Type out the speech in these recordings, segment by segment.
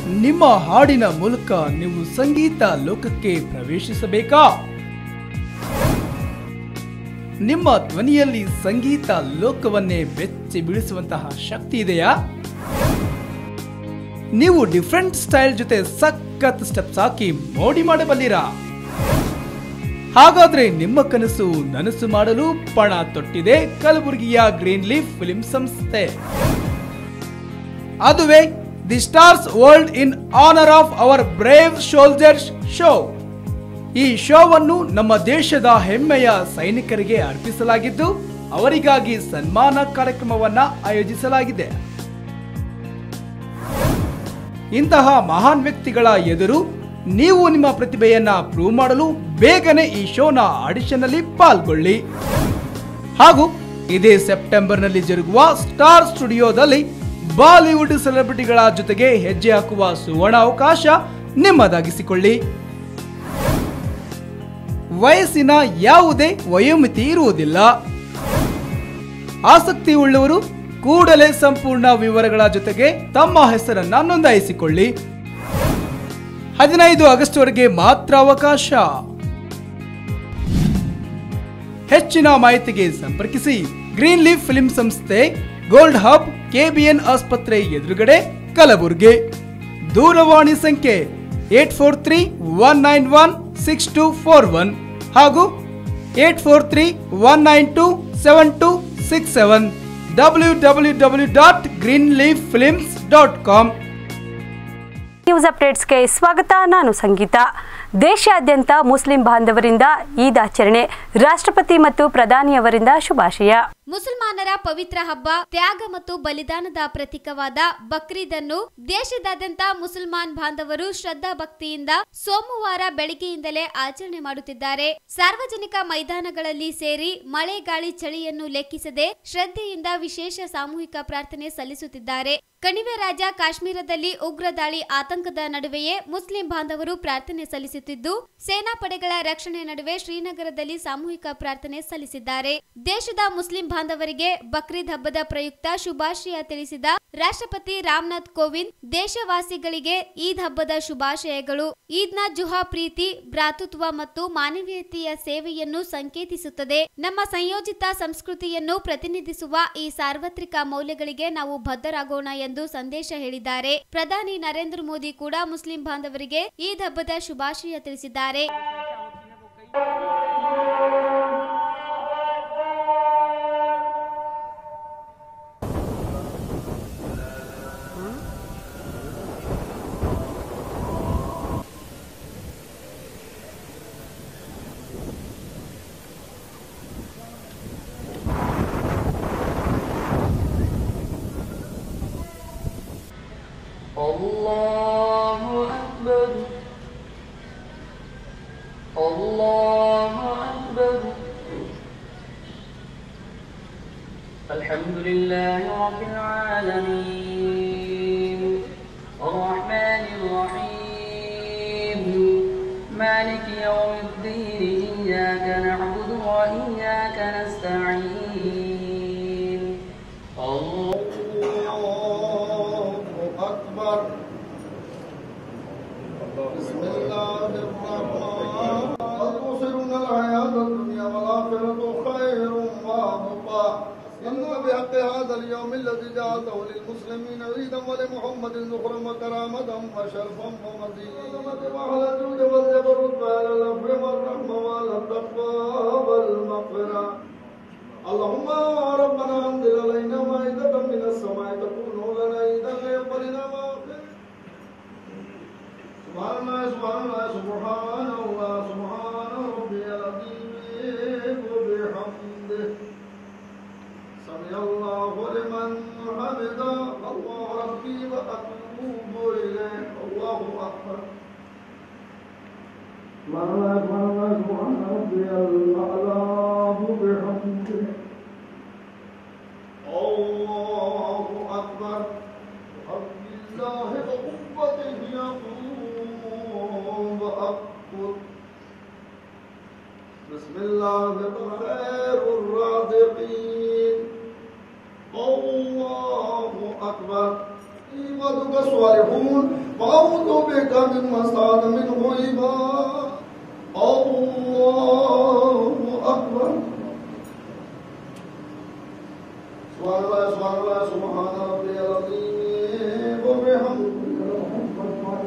ನಿಮ್ಮ ಹಾಡಿನ ಮೂಲಕ ನೀವು ಸಂಗೀತ ಲೋಕಕ್ಕೆ ಪ್ರವೇಶಿಸಬೇಕಾ ನಿಮ್ಮ ಧ್ವನಿಯಲ್ಲಿ ಸಂಗೀತ ಲೋಕವನ್ನೇ ಬೆಚ್ಚಿ ಬೀಳಿಸುವಂತಹ ಶಕ್ತಿ ಇದೆಯಾ ನೀವು ಡಿಫ್ರೆಂಟ್ ಸ್ಟೈಲ್ ಜೊತೆ ಸಖತ್ ಸ್ಟೆಪ್ಸ್ ಹಾಕಿ ಮೋಡಿ ಮಾಡಬಲ್ಲಿರಾ ಹಾಗಾದ್ರೆ ನಿಮ್ಮ ಕನಸು ನನಸು ಮಾಡಲು ಪಣ ತೊಟ್ಟಿದೆ ಕಲಬುರಗಿಯ ಗ್ರೀನ್ ಲೀಫ್ ಫಿಲ್ಮ್ ಸಂಸ್ಥೆ ಅದುವೇ the stars world in honour of our brave soldiers show ಈ ಶೋವನ್ನು ನಮ್ಮ ದೇಶದ ಹೆಮ್ಮೆಯ ಸೈನಿಕರಿಗೆ ಅರ್ಪಿಸಲಾಗಿದ್ದು ಅವರಿಗಾಗಿ ಸನ್ಮಾನ ಕಾರ್ಯಕ್ರಮವನ್ನ ಆಯೋಜಿಸಲಾಗಿದೆ ಇಂತಹ ಮಹಾನ್ ವ್ಯಕ್ತಿಗಳ ಎದುರು ನೀವು ನಿಮ್ಮ ಪ್ರತಿಭೆಯನ್ನ ಪ್ರೂವ್ ಮಾಡಲು ಬೇಗನೆ ಈ ಶೋನ ಆಡಿಷನ್ ಅಲ್ಲಿ ಪಾಲ್ಗೊಳ್ಳಿ ಹಾಗೂ ಇದೇ ಸೆಪ್ಟೆಂಬರ್ ನಲ್ಲಿ ಜರುಗುವ ಸ್ಟಾರ್ ಸ್ಟುಡಿಯೋದಲ್ಲಿ ಬಾಲಿವುಡ್ ಸೆಲೆಬ್ರಿಟಿಗಳ ಜೊತೆಗೆ ಹೆಜ್ಜೆ ಹಾಕುವ ಸುವರ್ಣ ಅವಕಾಶ ನಿಮ್ಮದಾಗಿಸಿಕೊಳ್ಳಿ ವಯಸ್ಸಿನ ಯಾವುದೇ ವಯೋಮಿತಿ ಇರುವುದಿಲ್ಲ ಆಸಕ್ತಿ ಉಳ್ಳವರು ಕೂಡಲೇ ಸಂಪೂರ್ಣ ವಿವರಗಳ ಜೊತೆಗೆ ತಮ್ಮ ಹೆಸರನ್ನ ನೋಂದಾಯಿಸಿಕೊಳ್ಳಿ ಹದಿನೈದು ಆಗಸ್ಟ್ ವರೆಗೆ ಮಾತ್ರ ಅವಕಾಶ ಹೆಚ್ಚಿನ ಮಾಹಿತಿಗೆ ಸಂಪರ್ಕಿಸಿ ಗ್ರೀನ್ ಲೀಫ್ ಫಿಲ್ಮ್ ಸಂಸ್ಥೆ ಗೋಲ್ಡ್ ಹಬ್ ಕೆಬಿಎನ್ ಆಸ್ಪತ್ರೆ ಎದುರುಗಡೆ ಕಲಬುರಗಿ ದೂರವಾಣಿ ಸಂಖ್ಯೆ eight four three one nine one six two four one ಹಾಗೂ eight four three one nine two seven two six seven W W W dot green leaf films dot com news ಅಪ್ಡೇಟ್ಸ್ಗೆ ಸ್ವಾಗತ ನಾನು ಸಂಗೀತ ದೇಶಾದ್ಯಂತ Muslim ಬಾಂಧವರಿಂದ Eid ಆಚರಣೆ ರಾಷ್ಟ್ರಪತಿ ಮತ್ತು ಪ್ರಧಾನಿಯವರಿಂದ ಶುಭಾಶಯ ಮುಸಲ್ಮಾನರ ಪವಿತ್ರ ಹಬ್ಬ ತ್ಯಾಗ ಮತ್ತು ಬಲಿದಾನದ ಪ್ರತೀಕವಾದ ಬಕ್ರೀದ್ ಅನ್ನು ದೇಶದಾದ್ಯಂತ ಮುಸಲ್ಮಾನ್ ಬಾಂಧವರು ಶ್ರದ್ಧಾ ಭಕ್ತಿಯಿಂದ ಸೋಮವಾರ ಬೆಳಗ್ಗೆಯಿಂದಲೇ ಆಚರಣೆ ಮಾಡುತ್ತಿದ್ದಾರೆ ಸಾರ್ವಜನಿಕ ಮೈದಾನಗಳಲ್ಲಿ ಸೇರಿ ಮಳೆ ಗಾಳಿ ಚಳಿಯನ್ನು ಲೆಕ್ಕಿಸದೆ ಶ್ರದ್ಧೆಯಿಂದ ವಿಶೇಷ ಸಾಮೂಹಿಕ ಪ್ರಾರ್ಥನೆ ಸಲ್ಲಿಸುತ್ತಿದ್ದಾರೆ ಕಣಿವೆ ರಾಜ್ಯ ಕಾಶ್ಮೀರದಲ್ಲಿ ಉಗ್ರ ದಾಳಿ ಆತಂಕದ ನಡುವೆಯೇ ಮುಸ್ಲಿಂ ಬಾಂಧವರು ಪ್ರಾರ್ಥನೆ ಸಲ್ಲಿಸುತ್ತಿದ್ದು ಸೇನಾ ಪಡೆಗಳ ರಕ್ಷಣೆ ನಡುವೆ ಶ್ರೀನಗರದಲ್ಲಿ ಸಾಮೂಹಿಕ ಪ್ರಾರ್ಥನೆ ಸಲ್ಲಿಸಿದ್ದಾರೆ ದೇಶದ ಮುಸ್ಲಿಂ ಬಾಂಧವರಿಗೆ ಬಕ್ರೀದ್ ಹಬ್ಬದ ಪ್ರಯುಕ್ತ ಶುಭಾಶಯ ತಿಳಿಸಿದ ರಾಷ್ಟ್ರಪತಿ ರಾಮನಾಥ್ ಕೋವಿಂದ್ ದೇಶವಾಸಿಗಳಿಗೆ ಈದ್ ಹಬ್ಬದ ಶುಭಾಶಯಗಳು ಈದ್ನ ಜುಹಾ ಪ್ರೀತಿ ಭ್ರಾತೃತ್ವ ಮತ್ತು ಮಾನವೀಯತೆಯ ಸೇವೆಯನ್ನು ಸಂಕೇತಿಸುತ್ತದೆ ನಮ್ಮ ಸಂಯೋಜಿತ ಸಂಸ್ಕೃತಿಯನ್ನು ಪ್ರತಿನಿಧಿಸುವ ಈ ಸಾರ್ವತ್ರಿಕ ಮೌಲ್ಯಗಳಿಗೆ ನಾವು ಬದ್ಧರಾಗೋಣ ಎಂದು ಸಂದೇಶ ಹೇಳಿದ್ದಾರೆ ಪ್ರಧಾನಿ ನರೇಂದ್ರ ಮೋದಿ ಕೂಡ ಮುಸ್ಲಿಂ ಬಾಂಧವರಿಗೆ ಈದ್ ಹಬ್ಬದ ಶುಭಾಶಯ ತಿಳಿಸಿದ್ದಾರೆ الله أكبر الله أكبر الحمد لله رب العالمين الرحمن الرحيم مالك يوم الدين إياك نعبد وإياك نستعين الله أكبر بسم الله الرحمن بل تؤثرون الحياة الدنيا والآخرة خير وأبقى إن بحق هذا اليوم الذي جعلته للمسلمين عيدا ولمحمد ذخرا وكرامة وشرفا ومزيدا وعلى الجود والجبروت وعلى العفو والرحمة وعلى التقوى والمغفرة اللهم ربنا انزل علينا مائدة من السماء تكون لنا عيدا ليقبلنا ما سبحان الله سبحان الله سبحان الله سبحان ربي العظيم وبحمده سمع الله لمن حمده الله ربي واتوب اليه الله اكبر سبحان الله سبحان الله سبحان ربي الاعلى بحمده الله أكبر بحمد الله وقوته يقوم وأكبر بسم الله خير الرازقين الله أكبر عبادك الصالحون وأعوذ بك من مسعد من غيبا الله أكبر سبحان الله سبحان الله سبحان ربي العظيم وبحمده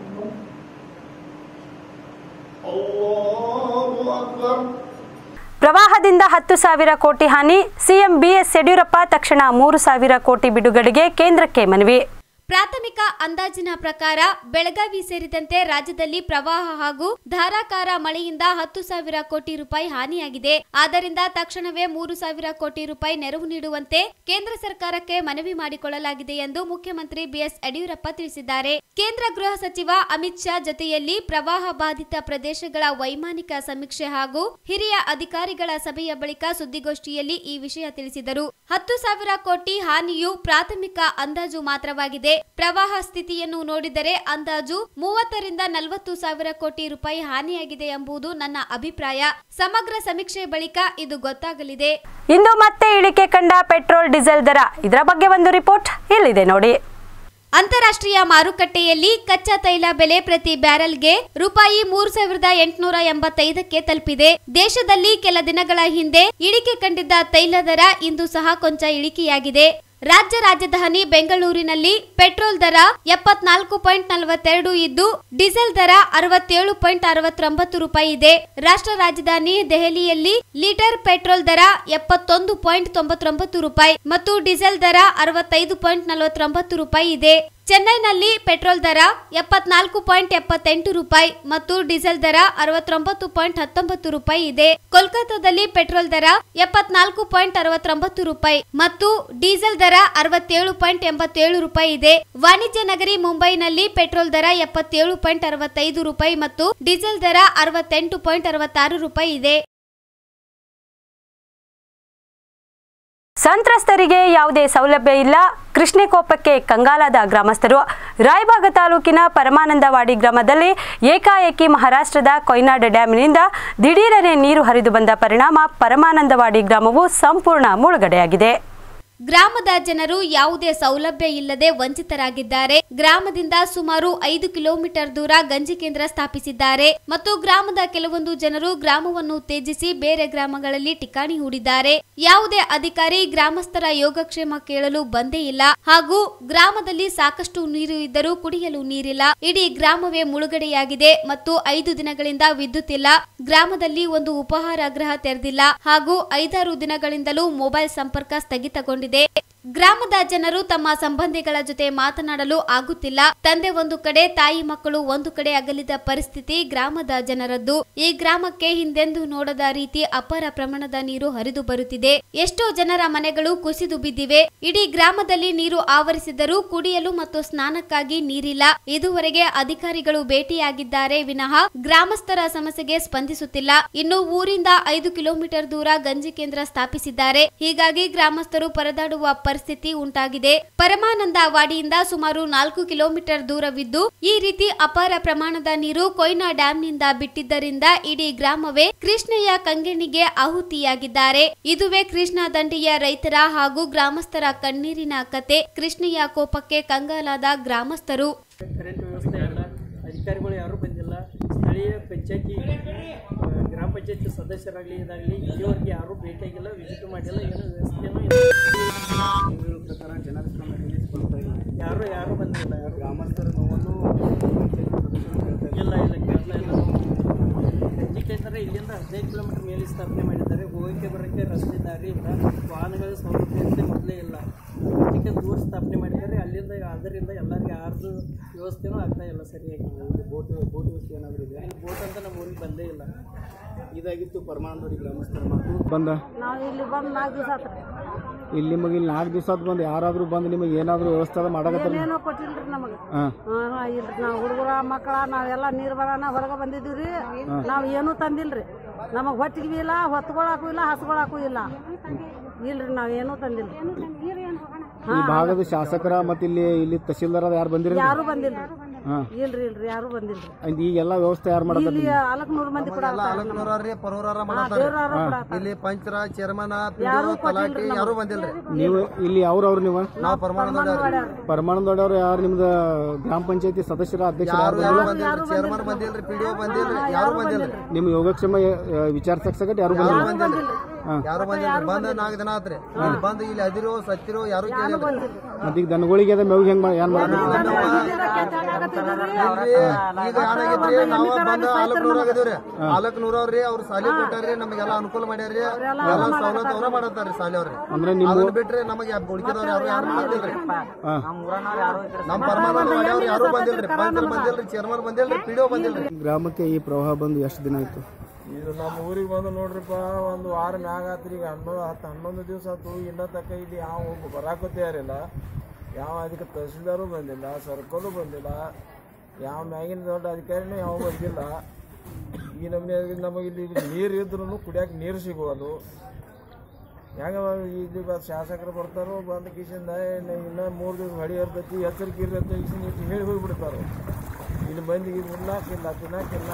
الله أكبر ಪ್ರವಾಹದಿಂದ ಹತ್ತು ಸಾವಿರ ಕೋಟಿ ಹಾನಿ ಸಿಎಂ ಬಿಎಸ್ ಯಡಿಯೂರಪ್ಪ ತಕ್ಷಣ ಮೂರು ಸಾವಿರ ಕೋಟಿ ಬಿಡುಗಡೆಗೆ ಕೇಂದ್ರಕ್ಕೆ ಮನವಿ ಪ್ರಾಥಮಿಕ ಅಂದಾಜಿನ ಪ್ರಕಾರ ಬೆಳಗಾವಿ ಸೇರಿದಂತೆ ರಾಜ್ಯದಲ್ಲಿ ಪ್ರವಾಹ ಹಾಗೂ ಧಾರಾಕಾರ ಮಳೆಯಿಂದ ಹತ್ತು ಸಾವಿರ ಕೋಟಿ ರೂಪಾಯಿ ಹಾನಿಯಾಗಿದೆ ಆದ್ದರಿಂದ ತಕ್ಷಣವೇ ಮೂರು ಸಾವಿರ ಕೋಟಿ ರೂಪಾಯಿ ನೆರವು ನೀಡುವಂತೆ ಕೇಂದ್ರ ಸರ್ಕಾರಕ್ಕೆ ಮನವಿ ಮಾಡಿಕೊಳ್ಳಲಾಗಿದೆ ಎಂದು ಮುಖ್ಯಮಂತ್ರಿ ಬಿಎಸ್ ಯಡಿಯೂರಪ್ಪ ತಿಳಿಸಿದ್ದಾರೆ ಕೇಂದ್ರ ಗೃಹ ಸಚಿವ ಅಮಿತ್ ಶಾ ಜೊತೆಯಲ್ಲಿ ಪ್ರವಾಹ ಬಾಧಿತ ಪ್ರದೇಶಗಳ ವೈಮಾನಿಕ ಸಮೀಕ್ಷೆ ಹಾಗೂ ಹಿರಿಯ ಅಧಿಕಾರಿಗಳ ಸಭೆಯ ಬಳಿಕ ಸುದ್ದಿಗೋಷ್ಠಿಯಲ್ಲಿ ಈ ವಿಷಯ ತಿಳಿಸಿದರು ಹತ್ತು ಸಾವಿರ ಕೋಟಿ ಹಾನಿಯು ಪ್ರಾಥಮಿಕ ಅಂದಾಜು ಮಾತ್ರವಾಗಿದೆ ಪ್ರವಾಹ ಸ್ಥಿತಿಯನ್ನು ನೋಡಿದರೆ ಅಂದಾಜು ಮೂವತ್ತರಿಂದ ನಲವತ್ತು ಸಾವಿರ ಕೋಟಿ ರೂಪಾಯಿ ಹಾನಿಯಾಗಿದೆ ಎಂಬುದು ನನ್ನ ಅಭಿಪ್ರಾಯ ಸಮಗ್ರ ಸಮೀಕ್ಷೆ ಬಳಿಕ ಇದು ಗೊತ್ತಾಗಲಿದೆ ಇಂದು ಮತ್ತೆ ಇಳಿಕೆ ಕಂಡ ಪೆಟ್ರೋಲ್ ಡೀಸೆಲ್ ದರ ಇದರ ಬಗ್ಗೆ ಒಂದು ರಿಪೋರ್ಟ್ ಇಲ್ಲಿದೆ ನೋಡಿ ಅಂತಾರಾಷ್ಟ್ರೀಯ ಮಾರುಕಟ್ಟೆಯಲ್ಲಿ ಕಚ್ಚಾ ತೈಲ ಬೆಲೆ ಪ್ರತಿ ಬ್ಯಾರೆಲ್ಗೆ ರೂಪಾಯಿ ಮೂರು ಸಾವಿರದ ಎಂಟುನೂರ ಎಂಬತ್ತೈದಕ್ಕೆ ತಲುಪಿದೆ ದೇಶದಲ್ಲಿ ಕೆಲ ದಿನಗಳ ಹಿಂದೆ ಇಳಿಕೆ ಕಂಡಿದ್ದ ತೈಲ ದರ ಇಂದು ಸಹ ಕೊಂಚ ಇಳಿಕೆಯಾಗಿದೆ ರಾಜ್ಯ ರಾಜಧಾನಿ ಬೆಂಗಳೂರಿನಲ್ಲಿ ಪೆಟ್ರೋಲ್ ದರ ಎಪ್ಪತ್ನಾಲ್ಕು ಪಾಯಿಂಟ್ ನಲವತ್ತೆರಡು ಇದ್ದು ಡೀಸೆಲ್ ದರ ಅರವತ್ತೇಳು ಪಾಯಿಂಟ್ ಅರವತ್ತೊಂಬತ್ತು ರೂಪಾಯಿ ಇದೆ ರಾಷ್ಟ್ರ ರಾಜಧಾನಿ ದೆಹಲಿಯಲ್ಲಿ ಲೀಟರ್ ಪೆಟ್ರೋಲ್ ದರ ಎಪ್ಪತ್ತೊಂದು ಪಾಯಿಂಟ್ ತೊಂಬತ್ತೊಂಬತ್ತು ರೂಪಾಯಿ ಮತ್ತು ಡೀಸೆಲ್ ದರ ಅರವತ್ತೈದು ಪಾಯಿಂಟ್ ನಲವತ್ತೊಂಬತ್ತು ರೂಪಾಯಿ ಇದೆ ಚೆನ್ನೈನಲ್ಲಿ ಪೆಟ್ರೋಲ್ ದರ ಎಪ್ಪತ್ನಾಲ್ಕು ಪಾಯಿಂಟ್ ಎಪ್ಪತ್ತೆಂಟು ರೂಪಾಯಿ ಮತ್ತು ಡೀಸೆಲ್ ದರ ಅರವತ್ತೊಂಬತ್ತು ಪಾಯಿಂಟ್ ಹತ್ತೊಂಬತ್ತು ರೂಪಾಯಿ ಇದೆ ಕೋಲ್ಕತ್ತಾದಲ್ಲಿ ಪೆಟ್ರೋಲ್ ದರ ಎಪ್ಪತ್ನಾಲ್ಕು ಪಾಯಿಂಟ್ ಅರವತ್ತೊಂಬತ್ತು ರೂಪಾಯಿ ಮತ್ತು ಡೀಸೆಲ್ ದರ ಅರವತ್ತೇಳು ಪಾಯಿಂಟ್ ಎಂಬತ್ತೇಳು ರೂಪಾಯಿ ಇದೆ ವಾಣಿಜ್ಯ ನಗರಿ ಮುಂಬೈನಲ್ಲಿ ಪೆಟ್ರೋಲ್ ದರ ಎಪ್ಪತ್ತೇಳು ಪಾಯಿಂಟ್ ಅರವತ್ತೈದು ರೂಪಾಯಿ ಮತ್ತು ಡೀಸೆಲ್ ದರ ಅರವತ್ತೆಂಟು ಪಾಯಿಂಟ್ ಅರವತ್ತಾರು ರೂಪಾಯಿ ಇದೆ ಸಂತ್ರಸ್ತರಿಗೆ ಯಾವುದೇ ಸೌಲಭ್ಯ ಇಲ್ಲ ಕೃಷ್ಣೆಕೊಪ್ಪಕ್ಕೆ ಕಂಗಾಲಾದ ಗ್ರಾಮಸ್ಥರು ರಾಯಬಾಗ ತಾಲೂಕಿನ ಪರಮಾನಂದವಾಡಿ ಗ್ರಾಮದಲ್ಲಿ ಏಕಾಏಕಿ ಮಹಾರಾಷ್ಟ್ರದ ಕೊಯ್ನಾಡ್ ಡ್ಯಾಮಿನಿಂದ ದಿಢೀರನೆ ನೀರು ಹರಿದು ಬಂದ ಪರಿಣಾಮ ಪರಮಾನಂದವಾಡಿ ಗ್ರಾಮವು ಸಂಪೂರ್ಣ ಮುಳುಗಡೆಯಾಗಿದೆ ಗ್ರಾಮದ ಜನರು ಯಾವುದೇ ಸೌಲಭ್ಯ ಇಲ್ಲದೆ ವಂಚಿತರಾಗಿದ್ದಾರೆ ಗ್ರಾಮದಿಂದ ಸುಮಾರು ಐದು ಕಿಲೋಮೀಟರ್ ದೂರ ಗಂಜಿ ಕೇಂದ್ರ ಸ್ಥಾಪಿಸಿದ್ದಾರೆ ಮತ್ತು ಗ್ರಾಮದ ಕೆಲವೊಂದು ಜನರು ಗ್ರಾಮವನ್ನು ತ್ಯಜಿಸಿ ಬೇರೆ ಗ್ರಾಮಗಳಲ್ಲಿ ಠಿಕಾಣಿ ಹೂಡಿದ್ದಾರೆ ಯಾವುದೇ ಅಧಿಕಾರಿ ಗ್ರಾಮಸ್ಥರ ಯೋಗಕ್ಷೇಮ ಕೇಳಲು ಬಂದೇ ಇಲ್ಲ ಹಾಗೂ ಗ್ರಾಮದಲ್ಲಿ ಸಾಕಷ್ಟು ನೀರು ಇದ್ದರೂ ಕುಡಿಯಲು ನೀರಿಲ್ಲ ಇಡೀ ಗ್ರಾಮವೇ ಮುಳುಗಡೆಯಾಗಿದೆ ಮತ್ತು ಐದು ದಿನಗಳಿಂದ ವಿದ್ಯುತ್ ಇಲ್ಲ ಗ್ರಾಮದಲ್ಲಿ ಒಂದು ಉಪಹಾರ ಗೃಹ ತೆರೆದಿಲ್ಲ ಹಾಗೂ ಐದಾರು ದಿನಗಳಿಂದಲೂ ಮೊಬೈಲ್ ಸಂಪರ್ಕ ಸ್ಥಗಿತಗೊಂಡಿದೆ ಗ್ರಾಮದ ಜನರು ತಮ್ಮ ಸಂಬಂಧಿಗಳ ಜೊತೆ ಮಾತನಾಡಲು ಆಗುತ್ತಿಲ್ಲ ತಂದೆ ಒಂದು ಕಡೆ ತಾಯಿ ಮಕ್ಕಳು ಒಂದು ಕಡೆ ಅಗಲಿದ ಪರಿಸ್ಥಿತಿ ಗ್ರಾಮದ ಜನರದ್ದು ಈ ಗ್ರಾಮಕ್ಕೆ ಹಿಂದೆಂದೂ ನೋಡದ ರೀತಿ ಅಪಾರ ಪ್ರಮಾಣದ ನೀರು ಹರಿದು ಬರುತ್ತಿದೆ ಎಷ್ಟೋ ಜನರ ಮನೆಗಳು ಕುಸಿದು ಬಿದ್ದಿವೆ ಇಡೀ ಗ್ರಾಮದಲ್ಲಿ ನೀರು ಆವರಿಸಿದರೂ ಕುಡಿಯಲು ಮತ್ತು ಸ್ನಾನಕ್ಕಾಗಿ ನೀರಿಲ್ಲ ಇದುವರೆಗೆ ಅಧಿಕಾರಿಗಳು ಭೇಟಿಯಾಗಿದ್ದಾರೆ ವಿನಃ ಗ್ರಾಮಸ್ಥರ ಸಮಸ್ಯೆಗೆ ಸ್ಪಂದಿಸುತ್ತಿಲ್ಲ ಇನ್ನು ಊರಿಂದ ಐದು ಕಿಲೋಮೀಟರ್ ದೂರ ಗಂಜಿ ಕೇಂದ್ರ ಸ್ಥಾಪಿಸಿದ್ದಾರೆ ಹೀಗಾಗಿ ಗ್ರಾಮಸ್ಥರು ಪರದಾಡುವ ಪರಿಸ್ಥಿತಿ ಉಂಟಾಗಿದೆ ಪರಮಾನಂದ ವಾಡಿಯಿಂದ ಸುಮಾರು ನಾಲ್ಕು ಕಿಲೋಮೀಟರ್ ದೂರವಿದ್ದು ಈ ರೀತಿ ಅಪಾರ ಪ್ರಮಾಣದ ನೀರು ಕೊಯ್ನಾ ಡ್ಯಾಂನಿಂದ ಬಿಟ್ಟಿದ್ದರಿಂದ ಇಡೀ ಗ್ರಾಮವೇ ಕೃಷ್ಣಯ್ಯ ಕಂಗೆಣಿಗೆ ಆಹುತಿಯಾಗಿದ್ದಾರೆ ಇದುವೇ ಕೃಷ್ಣ ದಂಡಿಯ ರೈತರ ಹಾಗೂ ಗ್ರಾಮಸ್ಥರ ಕಣ್ಣೀರಿನ ಕತೆ ಕೃಷ್ಣಯ್ಯ ಕೋಪಕ್ಕೆ ಕಂಗಾಲಾದ ಗ್ರಾಮಸ್ಥರು ಕರೆಂಟ್ ವ್ಯವಸ್ಥೆ ಇಲ್ಲ ಅಧಿಕಾರಿಗಳು ಯಾರೂ ಬಂದಿಲ್ಲ ಸ್ಥಳೀಯ ಪಂಚಾಯತಿ ಆ, ಗ್ರಾಮ ಪಂಚಾಯತಿ ಸದಸ್ಯರಾಗಲಿ ಇದಾಗಲಿ ಇಲ್ಲಿವರೆಗೆ ಯಾರೂ ಭೇಟಿಯಾಗಿಲ್ಲ ವಿಸಿಟ್ ಮಾಡಿಲ್ಲ ಏನು ವ್ಯವಸ್ಥೆನೂ ಇಲ್ಲ ಪ್ರಕಾರ ಯಾರು ಯಾರು ಬಂದಿಲ್ಲ ಯಾರು ಗ್ರಾಮಸ್ಥರ ನೋವನ್ನು ಇಲ್ಲ ಇಲ್ಲ ಕೇಳ್ತಾ ಇಲ್ಲ ಕೇಂದ್ರ ಇಲ್ಲಿಂದ ಹದಿನೈದು ಕಿಲೋಮೀಟರ್ ಮೇಲೆ ಸ್ಥಾಪನೆ ಮಾಡಿದ್ದಾರೆ ಹೋಗೋಕ್ಕೆ ಬರೋಕ್ಕೆ ರಸ್ತೆ ದಾರಿ ಇಲ್ಲ ವಾಹನಗಳ ಸೌಲಭ್ಯ ಅಂತ ಮೊದಲೇ ಇಲ್ಲ ಅದಕ್ಕೆ ದೂರ ಸ್ಥಾಪನೆ ಮಾಡಿದ್ದಾರೆ ಅಲ್ಲಿಂದ ಅದರಿಂದ ಎಲ್ಲರಿಗೆ ಯಾರ್ದು ವ್ಯವಸ್ಥೆನೂ ಆಗ್ತಾ ಇಲ್ಲ ಸರಿಯಾಗಿ ಬೋಟ್ ಬೋಟ್ ವ್ಯವಸ್ಥೆ ಏನಾದರೂ ಇದೆ ಬೋಟ್ ಅಂತ ನಮ್ಮ ಊರಿಗೆ ಬಂದೇ ಇಲ್ಲ ಇದಾಗಿತ್ತು ಪರಮಾನಂದವರಿ ಗ್ರಾಮಸ್ಥರ ಮಕ್ಕಳು ಬಂದ ನಾವು ಇಲ್ಲಿ ಬಂದು ನಾಲ್ಕು ದಿವಸ ಆತ್ರಿ ಇಲ್ಲಿ ನಿಮಗೆ ಇಲ್ಲಿ ನಾಲ್ಕು ದಿವಸ ಬಂದು ಯಾರಾದರೂ ಬಂದು ನಿಮಗೆ ಏನಾದರೂ ವ್ಯವಸ್ಥೆ ಅದ ಮಾಡಕತ್ತಾರ ಏನೋ ಕೊಟ್ಟಿಲ್ರಿ ನಮಗೆ ಹಾಂ ಇಲ್ರಿ ನಾವು ಹುಡುಗರ ಮಕ್ಕಳ ನಾವೆಲ್ಲ ನೀರು ಬರೋಣ ಹೊರಗೆ ಬಂದಿದ್ದೀವಿ ನಾವು ಏನೂ ತಂದಿಲ್ರಿ ನಮಗೆ ಹೊಟ್ಟಿಗೆ ಬಿ ಇಲ್ಲ ಹೊತ್ಕೊಳಕ್ಕೂ ಇಲ್ಲ ಹಸ್ಕೊಳಕ್ಕೂ ಇಲ್ಲ ಇಲ್ರಿ ನಾವು ಏನೂ ತಂದಿಲ್ರಿ ಈ ಭಾಗದ ಶಾಸಕರ ಮತ್ತು ಇಲ್ಲಿ ಇಲ್ಲಿ ತಹಸೀಲ್ದಾರ್ ಯಾರು ಬಂದಿರಲ್ಲ ಯಾರು ಬಂದಿಲ್ರಿ ಹಾಂ ಇಲ್ರಿ ಇಲ್ರಿ ಯಾರು ಬಂದಿಲ್ರಿ ಅಂದ್ ಈಗೆಲ್ಲ ವ್ಯವಸ್ಥೆ ಯಾರು ಮಾಡತ್ತಾರ ಇಲ್ಲಿ ಅಲಕ್ನೂರು ಮಂದಿ ಕೂಡ ಅಲಕ್ನೂರವ್ರಿ ಪರೂರಾರ ಇಲ್ಲಿ ಪಂಚರ ಚೇರ್ಮನ್ ಯಾರೂ ತಲಾಟಿ ಕೊಟ್ಟಿಲ್ರಿ ಯಾರು ಬಂದಿಲ್ರಿ ನೀವು ಇಲ್ಲಿ ಅವ್ರವ್ರು ನೀವು ನಾವು ಪರಮಾನಂದ ಪರಮಾನಂದವ್ರು ಯಾರು ನಿಮ್ದು ಗ್ರಾಮ ಪಂಚಾಯತಿ ಸದಸ್ಯರ ಅಧ್ಯಕ್ಷರ ಯಾರು ಯಾರು ಬಂದಿಲ್ರಿ ಚೇರ್ಮನ್ ಬಂದಿಲ್ರಿ ಪಿ ಡಿ ಬಂದಿಲ್ರಿ ಯಾರು ಬಂದಿಲ್ರಿ ನಿಮ್ಮ ಯೋಗಕ್ಷೇಮ ವಿಚಾರಿಸಕ್ ಸಗಟ್ ಯಾರು ಬಂದಿಲ್ಲ ಯಾರು ಬಂದಿಲ್ರಿ ಬಂದ ನಾಲ್ಕು ದಿನ ಆತ್ರಿ ಇಲ್ಲಿ ಬಂದು ಇಲ್ಲಿ ಅದಿರೋ ಸತ್ತಿರೋ ಯಾರು ಕೇಳಿಲ್ರಿ ಮತ್ತೆ ಈಗ ದನಗಳಿಗೆ ಅದ ಮೇವು ಹೆಂಗ್ ಏನ್ ಮಾಡ್ತಾರೆ ಈಗ ಏನಾಗೈತ್ರಿ ನಾವ ಬಂದ ಆಲಕ್ನೂರ್ ಆಗದಿವ್ರಿ ಆಲಕ್ನೂರವ್ರಿ ಅವ್ರ ಸಾಲಿ ಕೊಟ್ಟಾರ್ರಿ ನಮಗೆಲ್ಲ ಅನುಕೂಲ ಮಾಡ್ಯಾರ್ರಿ ಎಲ್ಲ ಸವಲತ್ತು ಅವ್ರ ಮಾಡತ್ತಾರ್ರಿ ಸಾಲಿ ಅವ್ರಿ ಅಂದ್ರೆ ನಿಮ್ಮ ಅದನ್ನ ಬಿಟ್ರೆ ನಮಗೆ ಉಳಿಕೆದವ್ರು ಯಾರು ಯಾರು ಬಂದಿಲ್ರಿ ಹಾ. ನಮ್ಮ ಪರಮಾನಂದ ಮಾಡ್ಯಾವ್ರು ಯಾರು ಬಂದಿಲ್ರಿ ಪಂಚರ್ ಬಂದಿಲ್ರಿ ಚೇರ್ಮನ್ ಬಂದಿಲ್ರಿ ಪಿ ಡಿ ಬಂದಿಲ್ರಿ ಗ್ರಾಮಕ್ಕೆ ಈ ಪ್ರವಾಹ ಬಂದು ಎಷ್ಟು ದಿನ ಆಯ್ತು ಇದು ನಮ್ಮ ಊರಿಗೆ ಬಂದು ನೋಡ್ರಿಪ್ಪ ಒಂದು ವಾರ ಮ್ಯಾಗ ಆತ್ರಿ ಈಗ ಹನ್ನೊಂದು ಹತ್ತು ಹನ್ನೊಂದು ದಿವಸ ಆತು ಇನ್ನೂ ತಕ್ಕ ಇಲ್ಲಿ ಯಾವ ಬರಾಕತ್ತೇರಿಲ್ಲ ಯಾವ ಅದಕ್ಕೆ ತಹಸೀಲ್ದಾರು ಬಂದಿಲ್ಲ ಸರ್ಕಲು ಬಂದಿಲ್ಲ ಯಾವ ಮ್ಯಾಗಿನ ದೊಡ್ಡ ಅಧಿಕಾರಿನೂ ಯಾವ ಬಂದಿಲ್ಲ ಈ ನಮ್ಮನೆ ನಮಗೆ ಇಲ್ಲಿ ನೀರು ಇದ್ರೂ ಕುಡಿಯೋಕೆ ನೀರು ಸಿಗುವದು ಹೆಂಗ ಇಲ್ಲಿ ಬ- ಶಾಸಕರು ಬರ್ತಾರೋ ಬಂದ ಕಿಶಿಂದ ಇನ್ನೂ ಮೂರು ದಿವಸ ಹೊಡಿ ಇರ್ತೈತಿ ಎಚ್ಚರಿಕೆ ಇರ್ತೈತಿ ಕಿಶಿಂದ ಇಷ್ಟು ಹೇಳಿ ಹೋಗ್ಬಿಡ್ತಾರೆ ಇಲ್ಲಿ ಮಂದಿಗೆ ಉಣ್ಣಾಕಿಲ್ಲ ತಿನ್ನಾಕಿಲ್ಲ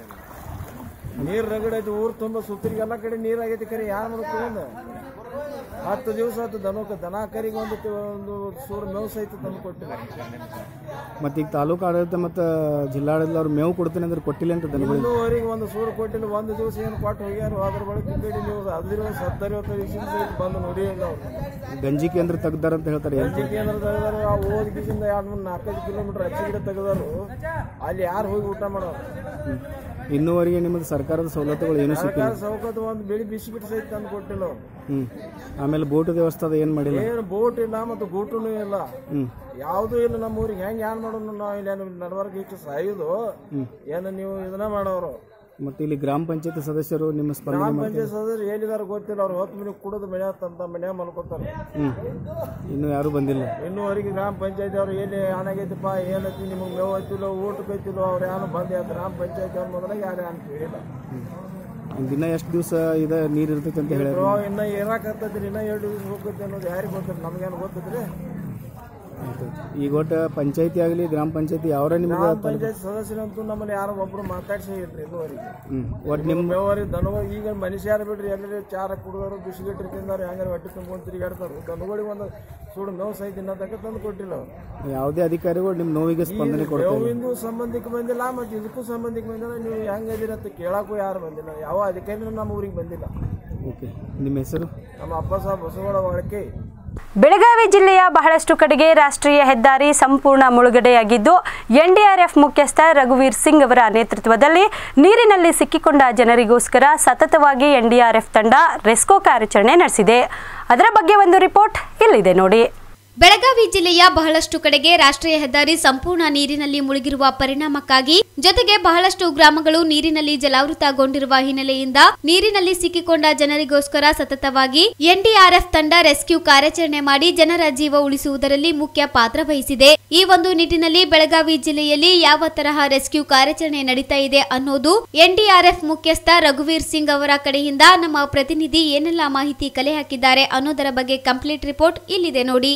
ನೀರು ರಗಡೈತಿ ಊರು ತುಂಬ ಸುತ್ತರಿಗೆ ಎಲ್ಲ ಕಡೆ ನೀರು ಆಗೈತಿ ಕರೆ ಯಾರು ಮಾಡ್ಕೊಂಡು ಹತ್ತು ದಿವಸ ಆಯ್ತು ದನಕ್ಕೆ ದನ ಕರಿಗೆ ಒಂದು ತಿ- ಒಂದು ಸೂರು ಮೇವು ಸಹಿತ ತಂದು ಕೊಟ್ಟಿಲ್ಲ ಮತ್ತೆ ಈಗ ತಾಲೂಕು ಆಡಳಿತ ಮತ್ತು ಜಿಲ್ಲಾಡಳಿತ ಅವ್ರು ಮೇವು ಕೊಡ್ತೀನಿ ಅಂದ್ರೆ ಕೊಟ್ಟಿಲ್ಲ ಅಂತ ದನಗಳಿಗೆ ಇನ್ನೂವರೆಗೆ ಒಂದು ಸೂರು ಕೊಟ್ಟಿಲ್ಲ ಒಂದು ದಿವಸ ಏನು ಕೊಟ್ಟು ಹೋಗ್ಯಾರ ಅದ್ರ ಬಳಿಕ ಈ ಕಡೆ ನೀವು ಹದಿನೈದು ಸತ್ತರಿವತ್ತು ಸಹಿತ ಬಂದು ನೋಡಿಲ್ಲ ಅವ್ರು ಗಂಜಿ ಕೇಂದ್ರ ತೆಗ್ದಾರ ಅಂತ ಹೇಳ್ತಾರೆ ಏನ್ ಗಂಜಿ ಕೇಂದ್ರ ತೆಗೆದಾರು ಆ ಹೋದ ಕಿಸಿಂದ ಎರಡು ಮೂರು ನಾಲ್ಕೈದು ಕಿಲೋಮೀಟರ್ ಹಚ್ಚಿ ಗಿಡ ತೆಗೆದಾರು ಅಲ್ಲಿ ಯಾರು ಹೋಗಿ ಊಟ ಮಾಡೋರು ಹ್ಮ್. ಇನ್ನೂವರೆಗೆ ನಿಮಗೆ ಸರ್ಕಾರದ ಸವಲತ್ತುಗಳು ಏನೂ ಸಿಕ್ಕಿಲ್ಲ ಸರ್ಕಾರ ಸೌಕರ್ಯ ಒಂದು ಬೆಳಿ ಬಿಸ್ಕಿಟ್ ಸಹಿತ ತಂದು ಕೊಟ್ಟಿಲ್ಲ ಅವ್ರು ಹ್ಮ್ ಆಮೇಲೆ ಬೋಟ್ ವ್ಯವಸ್ಥೆ ಅದು ಏನು ಮಾಡಿಲ್ಲ ಏನು ಬೋಟ್ ಇಲ್ಲ ಮತ್ತು ಗೂಟನೂ ಇಲ್ಲ ಹ್ಮ್ ಯಾವುದೂ ಇಲ್ಲ ನಮ್ಮ ಊರಿಗೆ ಹೆಂಗೆ ಏನು ಮಾಡೋದು ನಾವು ಇಲ್ಲಿ ನಡವರ್ಗ ಇಟ್ಟು ಸಾಯೋದು ಏನು ನೀವು ಇದನ್ನ ಮಾಡೋರು ಮತ್ತೆ ಇಲ್ಲಿ ಗ್ರಾಮ ಪಂಚಾಯತಿ ಸದಸ್ಯರು ನಿಮ್ಮ ಸ್ಪಂದನೆ ಗ್ರಾಮ ಮಾಡ್ತಾರೆ ಪಂಚಾಯತ್ ಸದಸ್ಯರು ಎಲ್ಲಿದಾರ ಗೊತ್ತಿಲ್ಲ ಅವ್ರು ಹೊತ್ತು ಮನೆ ಕುಡಿದು ಮನೆ ತಂತ ಮನೆ ಮಲ್ಕೋತಾರೆ ಹ್ಮ್ ಇನ್ನೂ ಯಾರು ಬಂದಿಲ್ಲ ಇನ್ನೂವರೆಗೆ ಗ್ರಾಮ ಪಂಚಾಯತಿ ಅವ್ರು ಎಲ್ಲಿ ಏನಾಗೈತಪ್ಪ ಏನೈತಿ ನಿಮಗೆ ಮೇವು ಐತಿಲ್ಲೋ ಊಟಕ್ಕೆ ಐತಿಲ್ಲೋ ಅವ್ರು ಏನು ಬಂದೆ ಗ್ರಾಮ ಪಂಚಾಯತಿ ಅವ್ರ ಮೊದಲಾಗ ಯಾರು ಏನು ಕೇಳಿಲ್ಲ ಒಂದ್ ದಿನ ಎಷ್ಟು ದಿವಸ ಇದೆ ನೀರು ಇರ್ತೈತೆ ಅಂತ ಹೇಳಿ ಪ್ರವಾಹ ಇನ್ನ ಇರಾಕತ್ತೈತಿ ಇನ್ನ ಎರಡು ದಿವಸ ಹೋಗುತ್ತೆ ಅನ್ನೋದು ಯಾರಿಗೆ ಗೊತ್ತಿಲ್ಲ ನಮಗೇನು ಗೊತ್ತಿದ್ರಿ ಈಗ ಒಟ್ಟು ಪಂಚಾಯತಿ ಆಗಲಿ ಗ್ರಾಮ ಪಂಚಾಯತಿ ಯಾವ್ರ ನಿಮ್ಗೆ ಗ್ರಾಮ ಪಂಚಾಯತ್ ಸದಸ್ಯರಂತೂ ನಮ್ಮಲ್ಲಿ ಯಾರೋ ಒಬ್ರು ಮಾತಾಡ್ಸೇ ಇಲ್ರಿ ಇದುವರೆಗೆ ಹ್ಮ್ ಒಟ್ಟು ನಿಮ್ಮ ಮೇವರಿ ದನವ ಈಗ ಮನುಷ್ಯರು ಬಿಡ್ರಿ ಎಲ್ಲರೂ ಚಾರ ಕುಡಿದವರು ಬಿಸ್ಕಿಟ್ ತಿಂದಾರ ಹೆಂಗಾರ ಹೊಟ್ಟೆ ತುಂಬ್ಕೊಂಡು ತಿರುಗಾಡ್ತಾರು ದನಗಳಿಗೆ ಒಂದು ಸುಡು ಮೇವು ಸಹಿತ ಇನ್ನತಕ್ಕ ತಂದು ಕೊಟ್ಟಿಲ್ಲ ಅವ್ರು ಯಾವುದೇ ಅಧಿಕಾರಿಗಳು ನಿಮ್ಮ ನೋವಿಗೆ ಸ್ಪಂದನೆ ಕೊಡ್ತಾರೆ ಮೇವಿಂದು ಸಂಬಂಧಿಕ ಬಂದಿಲ್ಲ ಮತ್ತು ಇದಕ್ಕೂ ಸಂಬಂಧಿಕ ಬಂದಿಲ್ಲ ನೀವು ಹೆಂಗದಿರ ಅಂತ ಕೇಳಕ್ಕೂ ಯಾರು ಬಂದಿಲ್ಲ ಯಾವ ಅಧಿಕಾರಿನೂ ನಮ್ಮ ಊರಿಗೆ ಬಂದಿಲ್ಲ ಓಕೆ ನಿಮ್ಮ ಹೆಸರು ನಮ್ಮ ಅಪ್ಪ ಸಾಹೇಬ್ ಬಸವಗೌಡ ಒಳಕೆ ಬೆಳಗಾವಿ ಜಿಲ್ಲೆಯ ಬಹಳಷ್ಟು ಕಡೆಗೆ ರಾಷ್ಟ್ರೀಯ ಹೆದ್ದಾರಿ ಸಂಪೂರ್ಣ ಮುಳುಗಡೆಯಾಗಿದ್ದು ಎನ್ಡಿಆರ್ಎಫ್ ಮುಖ್ಯಸ್ಥ ರಘುವೀರ್ ಸಿಂಗ್ ಅವರ ನೇತೃತ್ವದಲ್ಲಿ ನೀರಿನಲ್ಲಿ ಸಿಕ್ಕಿಕೊಂಡ ಜನರಿಗೋಸ್ಕರ ಸತತವಾಗಿ ಎನ್ಡಿಆರ್ಎಫ್ ತಂಡ ರೆಸ್ಕೋ ಕಾರ್ಯಾಚರಣೆ ನಡೆಸಿದೆ ಅದರ ಬಗ್ಗೆ ಒಂದು ರಿಪೋರ್ಟ್ ಇಲ್ಲಿದೆ ನೋಡಿ ಬೆಳಗಾವಿ ಜಿಲ್ಲೆಯ ಬಹಳಷ್ಟು ಕಡೆಗೆ ರಾಷ್ಟ್ರೀಯ ಹೆದ್ದಾರಿ ಸಂಪೂರ್ಣ ನೀರಿನಲ್ಲಿ ಮುಳುಗಿರುವ ಪರಿಣಾಮಕ್ಕಾಗಿ ಜೊತೆಗೆ ಬಹಳಷ್ಟು ಗ್ರಾಮಗಳು ನೀರಿನಲ್ಲಿ ಜಲಾವೃತಗೊಂಡಿರುವ ಹಿನ್ನೆಲೆಯಿಂದ ನೀರಿನಲ್ಲಿ ಸಿಕ್ಕಿಕೊಂಡ ಜನರಿಗೋಸ್ಕರ ಸತತವಾಗಿ ಎನ್ಡಿಆರ್ಎಫ್ ತಂಡ ರೆಸ್ಕ್ಯೂ ಕಾರ್ಯಾಚರಣೆ ಮಾಡಿ ಜನರ ಜೀವ ಉಳಿಸುವುದರಲ್ಲಿ ಮುಖ್ಯ ಪಾತ್ರ ವಹಿಸಿದೆ ಈ ಒಂದು ನಿಟ್ಟಿನಲ್ಲಿ ಬೆಳಗಾವಿ ಜಿಲ್ಲೆಯಲ್ಲಿ ಯಾವ ತರಹ ರೆಸ್ಕ್ಯೂ ಕಾರ್ಯಾಚರಣೆ ನಡೀತಾ ಇದೆ ಅನ್ನೋದು ಎನ್ಡಿಆರ್ಎಫ್ ಮುಖ್ಯಸ್ಥ ರಘುವೀರ್ ಸಿಂಗ್ ಅವರ ಕಡೆಯಿಂದ ನಮ್ಮ ಪ್ರತಿನಿಧಿ ಏನೆಲ್ಲ ಮಾಹಿತಿ ಕಲೆ ಹಾಕಿದ್ದಾರೆ ಅನ್ನೋದರ ಬಗ್ಗೆ ಕಂಪ್ಲೀಟ್ ರಿಪೋರ್ಟ್ ಇಲ್ಲಿದೆ ನೋಡಿ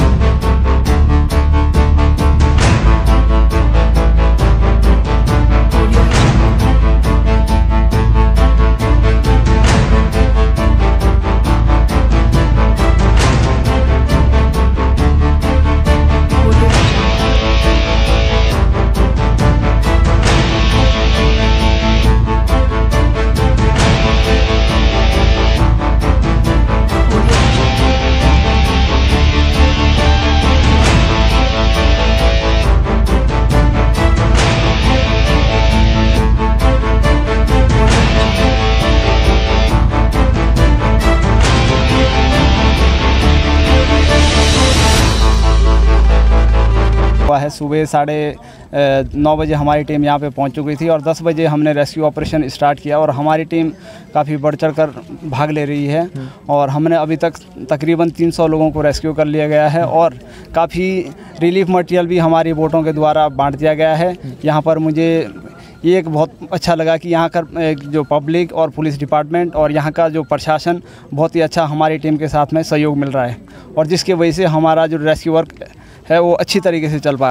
हुआ है सुबह साढ़े अ, नौ बजे हमारी टीम यहाँ पे पहुँच चुकी थी और दस बजे हमने रेस्क्यू ऑपरेशन स्टार्ट किया और हमारी टीम काफ़ी बढ़ चढ़ कर भाग ले रही है और हमने अभी तक तकरीबन 300 लोगों को रेस्क्यू कर लिया गया है और काफ़ी रिलीफ मटेरियल भी हमारी बोटों के द्वारा बांट दिया गया है यहाँ पर मुझे ये एक बहुत अच्छा लगा कि यहाँ का अ, जो पब्लिक और पुलिस डिपार्टमेंट और यहाँ का जो प्रशासन बहुत ही अच्छा हमारी टीम के साथ में सहयोग मिल रहा है और जिसकी वजह से हमारा जो रेस्क्यू वर्क है वो अच्छी तरीके से चल पा रहा है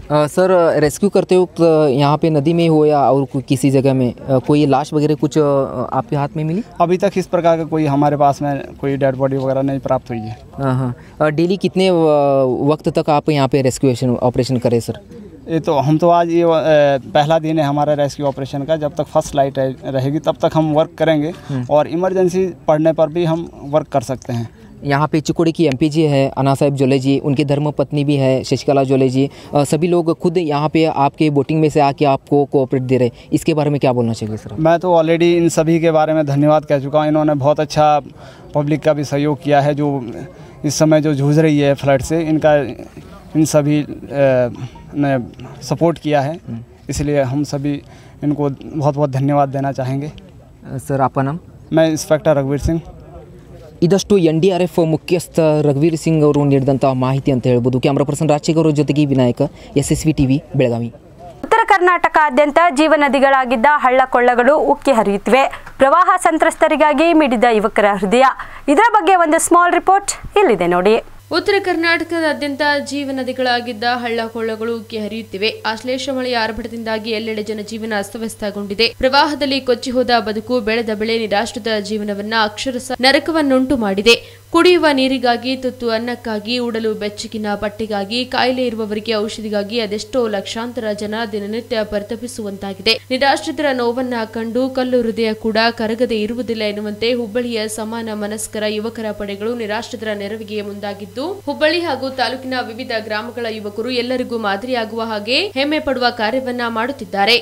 अ, सर रेस्क्यू करते वक्त यहाँ पे नदी में हो या और कोई किसी जगह में अ, कोई लाश वगैरह कुछ अ, आपके हाथ में मिली अभी तक इस प्रकार का कोई हमारे पास में कोई डेड बॉडी वगैरह नहीं प्राप्त हुई है हाँ हाँ अ, डेली कितने अ, वक्त तक आप यहाँ पे रेस्क्यू ऑपरेशन करें सर ये तो हम तो आज ये अ, पहला दिन है हमारा रेस्क्यू ऑपरेशन का जब तक फर्स्ट लाइट रहेगी तब तक हम वर्क करेंगे और इमरजेंसी पड़ने पर भी हम वर्क कर सकते हैं यहाँ पे चिकोड़ी की एमपी जी है अन्ना साहेब जोले जी उनकी धर्म पत्नी भी है शशिकला जोले जी अ, सभी लोग खुद यहाँ पे आपके बोटिंग में से आके आपको कोऑपरेट दे रहे हैं इसके बारे में क्या बोलना चाहिए सर मैं तो ऑलरेडी इन सभी के बारे में धन्यवाद कह चुका हूँ इन्होंने बहुत अच्छा पब्लिक का भी सहयोग किया है जो इस समय जो जूझ रही है फ्लड से इनका इन सभी अ, ने सपोर्ट किया है इसलिए हम सभी इनको बहुत बहुत धन्यवाद देना चाहेंगे सर आपका नाम मैं इंस्पेक्टर रघुवीर सिंह ಇದಷ್ಟು ಎನ್ ಡಿ ಆರ್ ಎಫ್ ಮುಖ್ಯಸ್ಥ ರಘುವೀರ್ ಸಿಂಗ್ ಅವರು ನೀಡಿದಂಥ ಮಾಹಿತಿ ಅಂತ ಹೇಳ್ಬೋದು ಕ್ಯಾಮ್ರಾ ಪರ್ಸನ್ ರಾಜಶೇಖರ್ ಅವ್ರ ಜೊತೆಗೆ Vinayaka S S V T V Belagavi ಉತ್ತರ ಕರ್ನಾಟಕಾದ್ಯಂತ ಜೀವನದಿಗಳಾಗಿದ್ದ ಹಳ್ಳ ಕೊಳ್ಳಗಳು ಉಕ್ಕಿ ಹರಿಯುತ್ತಿವೆ ಪ್ರವಾಹ ಸಂತ್ರಸ್ತರಿಗಾಗಿ ಮಿಡಿದ ಯುವಕರ ಹೃದಯ ಇದರ ಬಗ್ಗೆ ಒಂದು ಸ್ಮಾಲ್ ರಿಪೋರ್ಟ್ ಇಲ್ಲಿದೆ ನೋಡಿ ಉತ್ತರ ಕರ್ನಾಟಕದಾದ್ಯಂತ ಜೀವನದಿಗಳಾಗಿದ್ದ ಹಳ್ಳ ಕೊಳ್ಳಗಳು ಉಕ್ಕಿ ಹರಿಯುತ್ತಿವೆ ಆಶ್ಲೇಷ ಮಳೆಯ ಆರ್ಭಟದಿಂದಾಗಿ ಎಲ್ಲೆಡೆ ಜನಜೀವನ ಅಸ್ತವ್ಯಸ್ತಗೊಂಡಿದೆ ಪ್ರವಾಹದಲ್ಲಿ ಕೊಚ್ಚಿ ಹೋದ ಬದುಕು ಬೆಳೆದ ಬೆಳೆ ನಿರಾಶ್ರಿತ ಜೀವನವನ್ನ ಅಕ್ಷರಸ ನರಕವನ್ನುಂಟು ಮಾಡಿದೆ ಕುಡಿಯುವ ನೀರಿಗಾಗಿ ತುತ್ತು ಅನ್ನಕ್ಕಾಗಿ ಉಡಲು ಬೆಚ್ಚಗಿನ ಬಟ್ಟೆಗಾಗಿ ಕಾಯಿಲೆ ಇರುವವರಿಗೆ ಔಷಧಿಗಾಗಿ ಅದೆಷ್ಟೋ ಲಕ್ಷಾಂತರ ಜನ ದಿನನಿತ್ಯ ಪರಿತಪಿಸುವಂತಾಗಿದೆ ನಿರಾಶ್ರಿತರ ನೋವನ್ನ ಕಂಡು ಕಲ್ಲು ಹೃದಯ ಕೂಡ ಕರಗದೆ ಇರುವುದಿಲ್ಲ ಎನ್ನುವಂತೆ ಹುಬ್ಬಳ್ಳಿಯ ಸಮಾನ ಮನಸ್ಕರ ಯುವಕರ ಪಡೆಗಳು ನಿರಾಶ್ರಿತರ ನೆರವಿಗೆ ಮುಂದಾಗಿದ್ದು ಹುಬ್ಬಳ್ಳಿ ಹಾಗೂ ತಾಲೂಕಿನ ವಿವಿಧ ಗ್ರಾಮಗಳ ಯುವಕರು ಎಲ್ಲರಿಗೂ ಮಾದರಿಯಾಗುವ ಹಾಗೆ ಹೆಮ್ಮೆ ಪಡುವ ಕಾರ್ಯವನ್ನ ಮಾಡುತ್ತಿದ್ದಾರೆ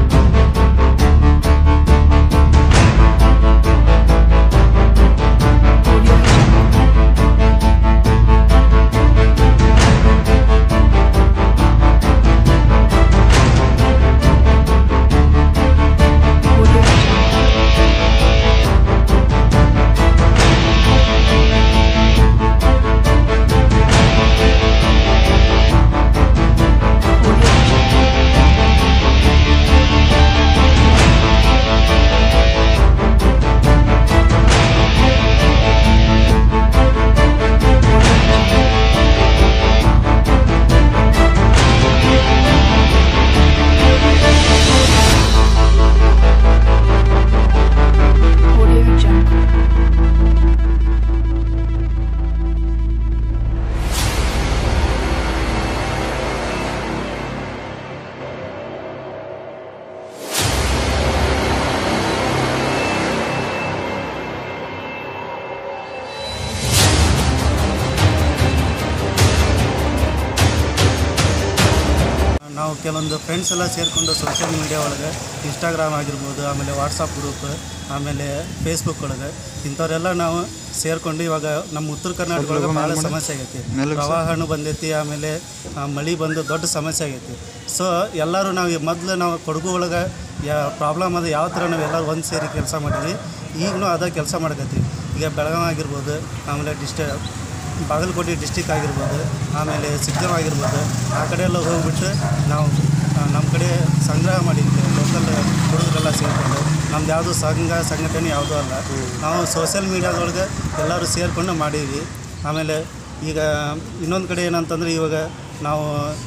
ನಾವು ಕೆಲವೊಂದು ಫ್ರೆಂಡ್ಸ್ ಎಲ್ಲ ಸೇರಿಕೊಂಡು ಸೋಷಿಯಲ್ ಮೀಡಿಯಾ ಒಳಗೆ ಇನ್ಸ್ಟಾಗ್ರಾಮ್ ಆಗಿರ್ಬೋದು ಆಮೇಲೆ ವಾಟ್ಸಪ್ ಗ್ರೂಪ್ ಆಮೇಲೆ ಫೇಸ್ಬುಕ್ ಒಳಗೆ ಇಂಥವರೆಲ್ಲ ನಾವು ಸೇರಿಕೊಂಡು ಇವಾಗ ನಮ್ಮ ಉತ್ತರ ಕರ್ನಾಟಕ ಒಳಗೆ ಭಾಳ ಸಮಸ್ಯೆ ಆಗೈತಿ ಪ್ರವಾಹನೂ ಬಂದೈತಿ ಆಮೇಲೆ ಆ, ಮಳೆ ಬಂದು ದೊಡ್ಡ ಸಮಸ್ಯೆ ಆಗೈತಿ ಸೊ ಎಲ್ಲರೂ ನಾವು ಮೊದಲು ನಾವು ಕೊಡಗು ಒಳಗೆ ಯಾ ಪ್ರಾಬ್ಲಮ್ ಅದು ಯಾವ ಥರ ನಾವು ಎಲ್ಲರೂ ಒಂದು ಸೇರಿ ಕೆಲಸ ಮಾಡಿದ್ವಿ ಈಗಲೂ ಅದೇ ಕೆಲಸ ಮಾಡಕತ್ತೀವಿ ಈಗ ಬೆಳಗಾವಿ ಆಗಿರ್ಬೋದು ಆಮೇಲೆ ಡಿಸ್ಟ ಬಾಗಲಕೋಟೆ ಡಿಸ್ಟಿಕ್ ಆಗಿರ್ಬೋದು ಆಮೇಲೆ ಸಿಕ್ಕಂ ಆಗಿರ್ಬೋದು ಆ ಕಡೆ ಎಲ್ಲ ಹೋಗ್ಬಿಟ್ಟು ನಾವು ಆ, ನಮ್ಮ ಕಡೆ ಸಂಗ್ರಹ ಮಾಡಿದ್ವಿ ಲೋಕಲ್ ಹುಡುಗರೆಲ್ಲ ಸೇರಿಕೊಂಡು ನಮ್ದು ಯಾವುದು ಸಂಘ ಸಂಘಟನೆ ಯಾವುದೂ ಅಲ್ಲ ನಾವು ಸೋಷಿಯಲ್ ಮೀಡ್ಯಾದೊಳಗೆ ಎಲ್ಲರೂ ಸೇರಿಕೊಂಡು ಮಾಡೀವಿ ಆಮೇಲೆ ಈಗ ಇನ್ನೊಂದು ಕಡೆ ಏನಂತಂದ್ರೆ ಇವಾಗ ನಾವು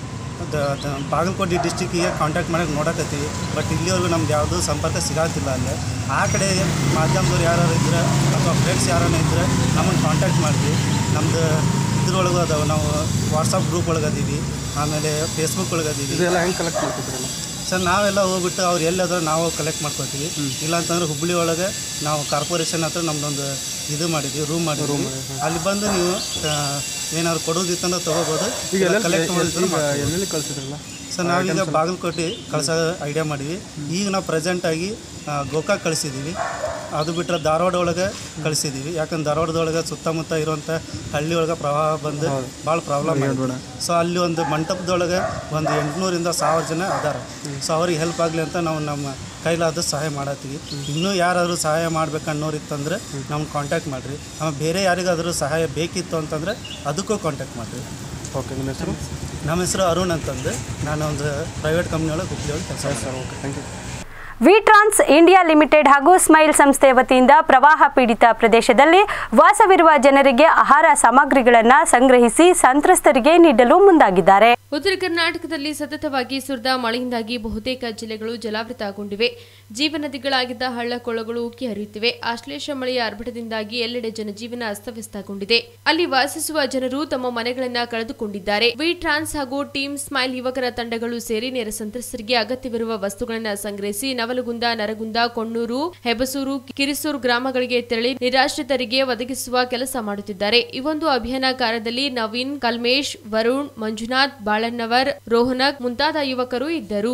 ದ- ದ- ಬಾಗಲಕೋಟೆ ಡಿಸ್ಟಿಕ್ಕಿಗೆ ಕಾಂಟ್ಯಾಕ್ಟ್ ಮಾಡೋಕೆ ನೋಡಕತ್ತೀವಿ ಬಟ್ ಇಲ್ಲಿವರೆಗೂ ನಮ್ಗೆ ಯಾವುದೂ ಸಂಪರ್ಕ ಸಿಗಾತಿಲ್ಲ ಅಲ್ಲಿ ಆ ಕಡೆ ಮಾಧ್ಯಮದವ್ರು ಯಾರು ಇದ್ರೆ ಅಥವಾ ಫ್ರೆಂಡ್ಸ್ ಯಾರನ್ನ ಇದ್ದರೆ ನಮ್ಮನ್ನು ಕಾಂಟ್ಯಾಕ್ಟ್ ಮಾಡಿದ್ವಿ ನಮ್ದು ಇದ್ರೊಳಗೂ ಅದಾವೆ ನಾವು ವಾಟ್ಸಪ್ ಗ್ರೂಪ್ ಒಳಗೆ ಅದೀವಿ ಆಮೇಲೆ ಫೇಸ್ಬುಕ್ ಒಳಗೆ ಅದೀವಿ ಇದೆಲ್ಲ ಹೆಂಗೆ ಕಲೆಕ್ಟ್ ಮಾಡ್ಕೊತೀರಲ್ಲ ಸರ್ ನಾವೆಲ್ಲ ಹೋಗ್ಬಿಟ್ಟು ಅವ್ರು ಎಲ್ಲಾದ್ರೂ ನಾವು ಕಲೆಕ್ಟ್ ಮಾಡ್ಕೊತೀವಿ ಇಲ್ಲ ಅಂತಂದ್ರೆ ಹುಬ್ಬಳ್ಳಿ ಒಳಗೆ ನಾವು ಕಾರ್ಪೊರೇಷನ್ ಹತ್ರ ನಮ್ದೊಂದು ಇದು ಮಾಡಿದ್ವಿ ರೂಮ್ ಮಾಡಿದ್ವಿ ಅಲ್ಲಿ ಬಂದು ನೀವು ಆ, ಏನಾದ್ರು ಕೊಡೋದಿತ್ತಂದ್ರೆ ತೊಗೋಬೋದು ಈಗ ಎಲ್ಲ ಕಲೆಕ್ಟ್ ಈಗ ಎಲ್ಲೆಲ್ಲಿ ಕಳ್ಸಿದ್ರಲ್ಲ ಸರ್ ನಾವೀಗ ಬಾಗಲಕೋಟೆ ಕಳ್ಸೋ ಐಡಿಯಾ ಮಾಡಿವಿ ಈಗ ನಾವು ಪ್ರೆಸೆಂಟಾಗಿ ಗೋಕಾಕ್ ಕಳಿಸಿದ್ದೀವಿ ಅದು ಬಿಟ್ಟರೆ ಧಾರವಾಡ ಒಳಗೆ ಕಳಿಸಿದ್ದೀವಿ ಯಾಕಂದ್ರೆ ಧಾರವಾಡದೊಳಗೆ ಸುತ್ತಮುತ್ತ ಇರುವಂಥ ಹಳ್ಳಿ ಒಳಗೆ ಪ್ರವಾಹ ಬಂದು ಭಾಳ ಪ್ರಾಬ್ಲಮ್ ಸೊ ಅಲ್ಲಿ ಒಂದು ಮಂಟಪದೊಳಗೆ ಒಂದು ಎಂಟುನೂರಿಂದ ಸಾವಿರ ಜನ ಅದಾರ ಸೊ ಅವ್ರಿಗೆ ಹೆಲ್ಪ್ ಆಗಲಿ ಅಂತ ನಾವು ನಮ್ಮ ಕೈಲಾದ ಸಹಾಯ ಮಾಡತ್ತೀವಿ ಇನ್ನೂ ಯಾರಾದರೂ ಸಹಾಯ ಮಾಡ್ಬೇಕನ್ನೋರಿತ್ತಂದ್ರೆ ನಮ್ಗೆ ಕಾಂಟ್ಯಾಕ್ಟ್ ಮಾಡಿರಿ ಆಮೇಲೆ ಬೇರೆ ಯಾರಿಗಾದರೂ ಸಹಾಯ ಬೇಕಿತ್ತು ಅಂತಂದರೆ ಅದಕ್ಕೂ ಕಾಂಟ್ಯಾಕ್ಟ್ ಮಾಡಿರಿ ಓಕೆ ನಿಮ್ಮ ಹೆಸರು ನಮ್ಮ ಹೆಸರು ಅರುಣ್ ಅಂತಂದು ನಾನು ಒಂದು ಪ್ರೈವೇಟ್ ಕಂಪ್ನಿ ಒಳಗೆ ಹುಬ್ಳಿ ಒಳಗೆ ಕೆಲಸ sir okay thank you Vitrans India limited ಹಾಗೂ ಸ್ಮೈಲ್ ಸಂಸ್ಥೆ ವತಿಯಿಂದ ಪ್ರವಾಹ ಪೀಡಿತ ಪ್ರದೇಶದಲ್ಲಿ ವಾಸವಿರುವ ಜನರಿಗೆ ಆಹಾರ ಸಾಮಗ್ರಿಗಳನ್ನು ಸಂಗ್ರಹಿಸಿ ಸಂತ್ರಸ್ತರಿಗೆ ನೀಡಲು ಮುಂದಾಗಿದ್ದಾರೆ ಉತ್ತರ ಕರ್ನಾಟಕದಲ್ಲಿ ಸತತವಾಗಿ ಸುರಿದ ಮಳೆಯಿಂದಾಗಿ ಬಹುತೇಕ ಜಿಲ್ಲೆಗಳು ಜಲಾವೃತಗೊಂಡಿವೆ ಜೀವನದಿಗಳಾಗಿದ್ದ ಹಳ್ಳ ಕೊಳ್ಳಗಳು ಉಕ್ಕಿ ಹರಿಯುತ್ತಿವೆ ಆಶ್ಲೇಷ ಮಳೆಯ ಆರ್ಭಟದಿಂದಾಗಿ ಎಲ್ಲೆಡೆ ಜನಜೀವನ ಅಸ್ತವ್ಯಸ್ತಗೊಂಡಿದೆ ಅಲ್ಲಿ ವಾಸಿಸುವ ಜನರು ತಮ್ಮ ಮನೆಗಳನ್ನ ಕಳೆದುಕೊಂಡಿದ್ದಾರೆ ವಿ ಟ್ರಾನ್ಸ್ ಹಾಗೂ ಟೀಮ್ ಸ್ಮೈಲ್ ಯುವಕರ ತಂಡಗಳು ಸೇರಿ ನೆರೆ ಸಂತ್ರಸ್ತರಿಗೆ ಅಗತ್ಯವಿರುವ ವಸ್ತುಗಳನ್ನು ಸಂಗ್ರಹಿಸಿ ನವಲಗುಂದ ನರಗುಂದ ಕೊಣ್ಣೂರು ಹೆಬಸೂರು ಕಿರಿಸೂರು ಗ್ರಾಮಗಳಿಗೆ ತೆರಳಿ ನಿರಾಶ್ರಿತರಿಗೆ ಒದಗಿಸುವ ಕೆಲಸ ಮಾಡುತ್ತಿದ್ದಾರೆ ಈ ಒಂದು ಅಭಿಯಾನ ಕಾರ್ಯದಲ್ಲಿ ನವೀನ್ ಕಲ್ಮೇಶ್ ವರುಣ್ ಮಂಜುನಾಥ್ ಬಾಳಣ್ಣವರ್ ರೋಹನಕ್ ಮುಂತಾದ ಯುವಕರು ಇದ್ದರು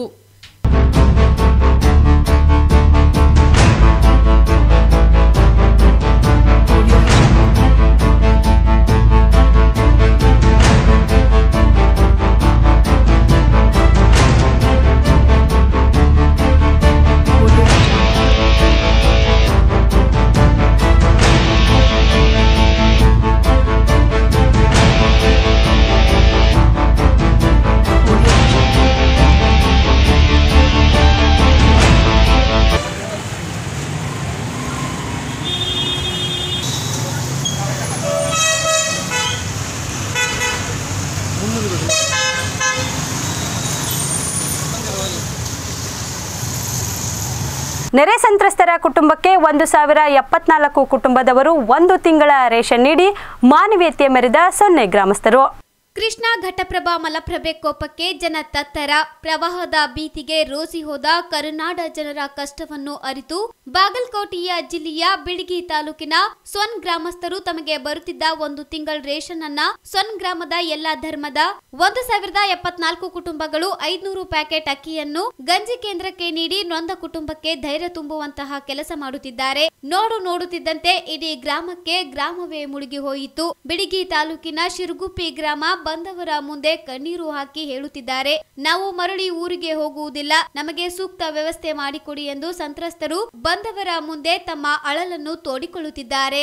ನೆರೆ ಸಂತ್ರಸ್ತರ ಕುಟುಂಬಕ್ಕೆ ಒಂದು ಸಾವಿರ ಎಪ್ಪತ್ನಾಲ್ಕು ಕುಟುಂಬದವರು ಒಂದು ತಿಂಗಳ ರೇಷನ್ ನೀಡಿ ಮಾನವೀಯತೆ ಮೆರೆದ ಸೊನ್ನೆ ಗ್ರಾಮಸ್ಥರು ಕೃಷ್ಣಾ ಘಟಪ್ರಭಾ ಮಲಪ್ರಭೆ ಕೋಪಕ್ಕೆ ಜನ ತತ್ತರ ಪ್ರವಾಹದ ಭೀತಿಗೆ ರೋಸಿ ಹೋದ ಕರುನಾಡ ಜನರ ಕಷ್ಟವನ್ನು ಅರಿತು ಬಾಗಲಕೋಟೆಯ ಜಿಲ್ಲೆಯ ಬಿಳಿಗಿ ತಾಲೂಕಿನ ಸೊನ್ ಗ್ರಾಮಸ್ಥರು ತಮಗೆ ಬರುತ್ತಿದ್ದ ಒಂದು ತಿಂಗಳ ರೇಷನ್ ಅನ್ನ ಸೊನ್ ಗ್ರಾಮದ ಎಲ್ಲಾ ಧರ್ಮದ ಒಂದು ಸಾವಿರದ ಎಪ್ಪತ್ನಾಲ್ಕು ಕುಟುಂಬಗಳು ಐದ್ನೂರು ಪ್ಯಾಕೆಟ್ ಅಕ್ಕಿಯನ್ನು ಗಂಜಿ ಕೇಂದ್ರಕ್ಕೆ ನೀಡಿ ನೊಂದ ಕುಟುಂಬಕ್ಕೆ ಧೈರ್ಯ ತುಂಬುವಂತಹ ಕೆಲಸ ಮಾಡುತ್ತಿದ್ದಾರೆ ನೋಡು ನೋಡುತ್ತಿದ್ದಂತೆ ಇಡೀ ಗ್ರಾಮಕ್ಕೆ ಗ್ರಾಮವೇ ಮುಳುಗಿ ಹೋಯಿತು ಬಿಳಿಗಿ ತಾಲೂಕಿನ ಶಿರುಗುಪ್ಪಿ ಗ್ರಾಮ ಬಂದವರ ಮುಂದೆ ಕಣ್ಣೀರು ಹಾಕಿ ಹೇಳುತ್ತಿದ್ದಾರೆ ನಾವು ಮರಳಿ ಊರಿಗೆ ಹೋಗುವುದಿಲ್ಲ ನಮಗೆ ಸೂಕ್ತ ವ್ಯವಸ್ಥೆ ಮಾಡಿಕೊಡಿ ಎಂದು ಸಂತ್ರಸ್ತರು ಬಂದವರ ಮುಂದೆ ತಮ್ಮ ಅಳಲನ್ನು ತೋಡಿಕೊಳ್ಳುತ್ತಿದ್ದಾರೆ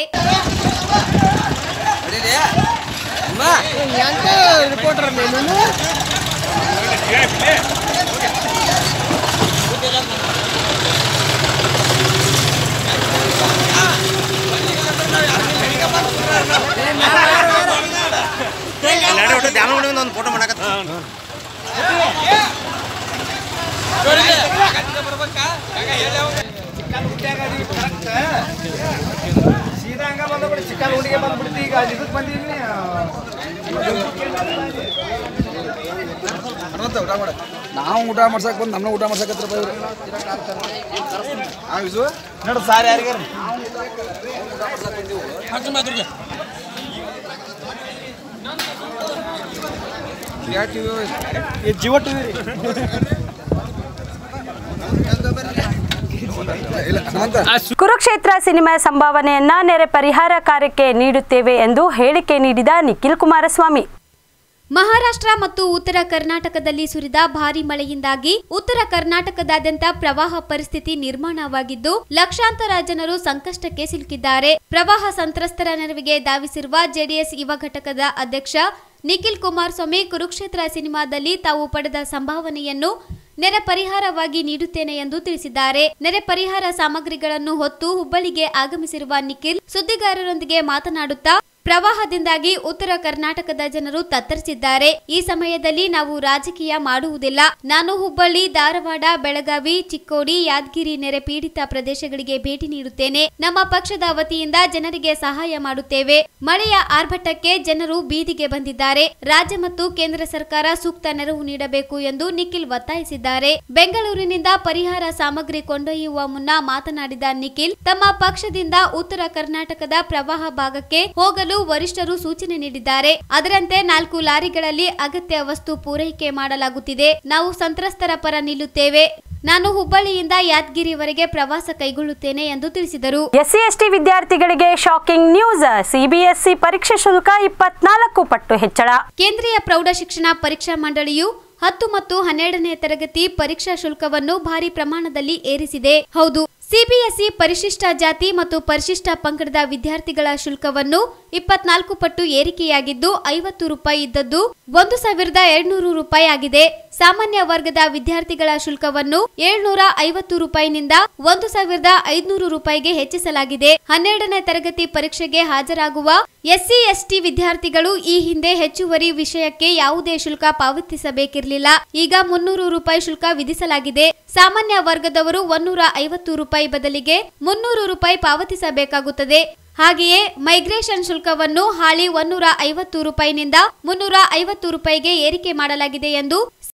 ಒಂದು ಫೋಟೋ ಮಾಡಕತ್ತ ಸೀದಾ ಹಂಗ ಬಂದ್ಬಿಡಿ ಚಿಕ್ಕನ್ ಹುಡುಗಿ ಬಂದ್ಬಿಡ್ತಿ ಈಗ ಇದಕ್ಕೆ ಬಂದಿದ್ದೀನಿ ಊಟ ಮಾಡ ನಾವು ಊಟ ಮಾಡ್ಸಕ್ ಬಂದು ನಮ್ಮನ್ನ ಊಟ ಮಾಡ್ಸಕತ್ರ ನೋಡು ಸಾರ್ ಯಾರಿಗಾರ ಜಿಯೋ ಟಿವಿ ಇಲ್ಲ ಹನುಮಂತ ಕುರುಕ್ಷೇತ್ರ ಸಿನಿಮಾ ಸಂಭಾವನೆಯನ್ನ ನೆರೆ ಪರಿಹಾರ ಕಾರ್ಯಕ್ಕೆ ನೀಡುತ್ತೇವೆ ಎಂದು ಹೇಳಿಕೆ ನೀಡಿದ ನಿಖಿಲ್ ಕುಮಾರಸ್ವಾಮಿ ಮಹಾರಾಷ್ಟ್ರ ಮತ್ತು ಉತ್ತರ ಕರ್ನಾಟಕದಲ್ಲಿ ಸುರಿದ ಭಾರಿ ಮಳೆಯಿಂದಾಗಿ ಉತ್ತರ ಕರ್ನಾಟಕದಾದ್ಯಂತ ಪ್ರವಾಹ ಪರಿಸ್ಥಿತಿ ನಿರ್ಮಾಣವಾಗಿದ್ದು ಲಕ್ಷಾಂತರ ಜನರು ಸಂಕಷ್ಟಕ್ಕೆ ಸಿಲುಕಿದ್ದಾರೆ ಪ್ರವಾಹ ಸಂತ್ರಸ್ತರ ನೆರವಿಗೆ ಧಾವಿಸಿರುವ ಜೆಡಿಎಸ್ ಯುವ ಘಟಕದ ಅಧ್ಯಕ್ಷ ನಿಖಿಲ್ ಕುಮಾರಸ್ವಾಮಿ ಕುರುಕ್ಷೇತ್ರ ಸಿನಿಮಾದಲ್ಲಿ ತಾವು ಪಡೆದ ಸಂಭಾವನೆಯನ್ನು ನೆರೆ ಪರಿಹಾರವಾಗಿ ನೀಡುತ್ತೇನೆ ಎಂದು ತಿಳಿಸಿದ್ದಾರೆ ನೆರೆ ಪರಿಹಾರ ಸಾಮಗ್ರಿಗಳನ್ನು ಹೊತ್ತು ಹುಬ್ಬಳ್ಳಿಗೆ ಆಗಮಿಸಿರುವ ನಿಖಿಲ್ ಸುದ್ದಿಗಾರರೊಂದಿಗೆ ಮಾತನಾಡುತ್ತಾ ಪ್ರವಾಹದಿಂದಾಗಿ ಉತ್ತರ ಕರ್ನಾಟಕದ ಜನರು ತತ್ತರಿಸಿದ್ದಾರೆ ಈ ಸಮಯದಲ್ಲಿ ನಾವು ರಾಜಕೀಯ ಮಾಡುವುದಿಲ್ಲ ನಾನು ಹುಬ್ಬಳ್ಳಿ ಧಾರವಾಡ ಬೆಳಗಾವಿ ಚಿಕ್ಕೋಡಿ ಯಾದಗಿರಿ ನೆರೆ ಪೀಡಿತ ಪ್ರದೇಶಗಳಿಗೆ ಭೇಟಿ ನೀಡುತ್ತೇನೆ ನಮ್ಮ ಪಕ್ಷದ ವತಿಯಿಂದ ಜನರಿಗೆ ಸಹಾಯ ಮಾಡುತ್ತೇವೆ ಮಳೆಯ ಆರ್ಭಟಕ್ಕೆ ಜನರು ಬೀದಿಗೆ ಬಂದಿದ್ದಾರೆ ರಾಜ್ಯ ಮತ್ತು ಕೇಂದ್ರ ಸರ್ಕಾರ ಸೂಕ್ತ ನೆರವು ನೀಡಬೇಕು ಎಂದು ನಿಖಿಲ್ ಒತ್ತಾಯಿಸಿದ್ದಾರೆ ಬೆಂಗಳೂರಿನಿಂದ ಪರಿಹಾರ ಸಾಮಗ್ರಿ ಕೊಂಡೊಯ್ಯುವ ಮುನ್ನ ಮಾತನಾಡಿದ ನಿಖಿಲ್ ತಮ್ಮ ಪಕ್ಷದಿಂದ ಉತ್ತರ ಕರ್ನಾಟಕದ ಪ್ರವಾಹ ಭಾಗಕ್ಕೆ ಹೋಗಲು ವರಿಷ್ಠರು ಸೂಚನೆ ನೀಡಿದ್ದಾರೆ ಅದರಂತೆ ನಾಲ್ಕು ಲಾರಿಗಳಲ್ಲಿ ಅಗತ್ಯ ವಸ್ತು ಪೂರೈಕೆ ಮಾಡಲಾಗುತ್ತಿದೆ ನಾವು ಸಂತ್ರಸ್ತರ ಪರ ನಿಲ್ಲುತ್ತೇವೆ ನಾನು ಹುಬ್ಬಳ್ಳಿಯಿಂದ ಯಾದಗಿರಿವರೆಗೆ ಪ್ರವಾಸ ಕೈಗೊಳ್ಳುತ್ತೇನೆ ಎಂದು ತಿಳಿಸಿದರು ಎಸ್ಸಿ ಎಸ್ಟಿ ವಿದ್ಯಾರ್ಥಿಗಳಿಗೆ ಶಾಕಿಂಗ್ ನ್ಯೂಸ್ ಸಿಬಿಎಸ್ಇ ಪರೀಕ್ಷೆ ಶುಲ್ಕ ಇಪ್ಪತ್ನಾಲ್ಕು ಪಟ್ಟು ಹೆಚ್ಚಳ ಕೇಂದ್ರೀಯ ಪ್ರೌಢಶಿಕ್ಷಣ ಪರೀಕ್ಷಾ ಮಂಡಳಿಯು ಹತ್ತು ಮತ್ತು ಹನ್ನೆರಡನೇ ತರಗತಿ ಪರೀಕ್ಷಾ ಶುಲ್ಕವನ್ನು ಭಾರಿ ಪ್ರಮಾಣದಲ್ಲಿ ಏರಿಸಿದೆ ಹೌದು ಸಿಬಿಎಸ್ಇ ಪರಿಶಿಷ್ಟ ಜಾತಿ ಮತ್ತು ಪರಿಶಿಷ್ಟ ಪಂಗಡದ ವಿದ್ಯಾರ್ಥಿಗಳ ಶುಲ್ಕವನ್ನು ಇಪ್ಪತ್ನಾಲ್ಕು ಪಟ್ಟು ಏರಿಕೆಯಾಗಿದ್ದು ಐವತ್ತು ರೂಪಾಯಿ ಇದ್ದದ್ದು ಒಂದು ಸಾವಿರದ ಎರಡ್ನೂರು ರೂಪಾಯಿ ಆಗಿದೆ ಸಾಮಾನ್ಯ ವರ್ಗದ ವಿದ್ಯಾರ್ಥಿಗಳ ಶುಲ್ಕವನ್ನು ಏಳ್ನೂರ ಐವತ್ತು ರೂಪಾಯಿನಿಂದ ಒಂದು ಸಾವಿರದ ಐದುನೂರು ರೂಪಾಯಿಗೆ ಹೆಚ್ಚಿಸಲಾಗಿದೆ ಹನ್ನೆರಡನೇ ತರಗತಿ ಪರೀಕ್ಷೆಗೆ ಹಾಜರಾಗುವ ಎಸ್ಸಿ ಎಸ್ಟಿ ವಿದ್ಯಾರ್ಥಿಗಳು ಈ ಹಿಂದೆ ಹೆಚ್ಚುವರಿ ವಿಷಯಕ್ಕೆ ಯಾವುದೇ ಶುಲ್ಕ ಪಾವತಿಸಬೇಕಿರಲಿಲ್ಲ ಈಗ ಮುನ್ನೂರು ರೂಪಾಯಿ ಶುಲ್ಕ ವಿಧಿಸಲಾಗಿದೆ ಸಾಮಾನ್ಯ ವರ್ಗದವರು ಒನ್ನೂರ ಐವತ್ತು ರೂಪಾಯಿ ಬದಲಿಗೆ ಮುನ್ನೂರು ರೂಪಾಯಿ ಪಾವತಿಸಬೇಕಾಗುತ್ತದೆ ಹಾಗೆಯೇ ಮೈಗ್ರೇಷನ್ ಶುಲ್ಕವನ್ನು ಹಾಳಿ ಒನ್ನೂರ ಐವತ್ತು ರೂಪಾಯಿನಿಂದ ಮುನ್ನೂರ ಐವತ್ತು ರೂಪಾಯಿಗೆ ಏರಿಕೆ ಮಾಡಲಾಗಿದೆ ಎಂದು